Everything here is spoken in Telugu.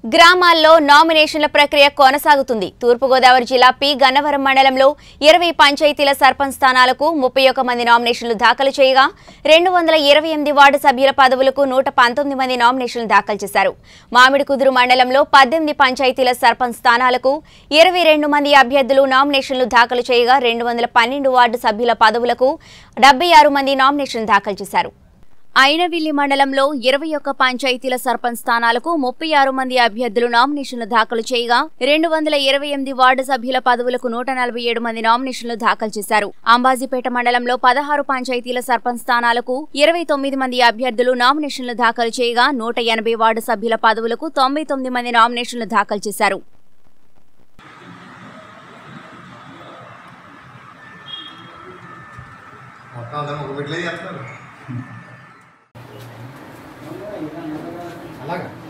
గ్రామాల్లో నామినేషన్ల ప్రక్రియ కొనసాగుతుంది తూర్పుగోదావరి జిల్లా పి గన్నవరం మండలంలో ఇరవై పంచాయతీల సర్పంచ్ స్థానాలకు ముప్పై ఒక్క మంది నామినేషన్లు దాఖలు చేయగా రెండు వందల ఇరవై ఎనిమిది వార్డు సభ్యుల పదవులకు నూట పంతొమ్మిది మంది నామినేషన్లు దాఖలు చేశారు మామిడికుదురు మండలంలో పద్దెనిమిది పంచాయతీల సర్పంచ్ స్థానాలకు ఇరవై రెండు మంది అభ్యర్థులు నామినేషన్లు దాఖలు చేయగా రెండు వందల పన్నెండు వార్డు సభ్యుల పదవులకు డెబ్బై ఆరు మంది నామినేషన్లు దాఖలు చేశారు అయినవిల్లి మండలంలో ఇరవై ఒక్క పంచాయతీల సర్పంచ్ స్థానాలకు ముప్పై ఆరు మంది అభ్యర్థులు నామినేషన్లు దాఖలు చేయగా రెండు వందల ఇరవై ఎనిమిది వార్డు సభ్యుల పదవులకు నూట నలభై ఏడు మంది నామినేషన్లు దాఖలు చేశారు అంబాజీపేట మండలంలో పదహారు పంచాయతీల సర్పంచ్ స్థానాలకు ఇరవై తొమ్మిది మంది అభ్యర్థులు నామినేషన్లు దాఖలు చేయగా నూట ఎనభై వార్డు సభ్యుల పదవులకు తొంభై తొమ్మిది మంది నామినేషన్లు దాఖలు చేశారు మొత్తం అందరం ఒక బిడ్డలే చేస్తున్నారు అలాగా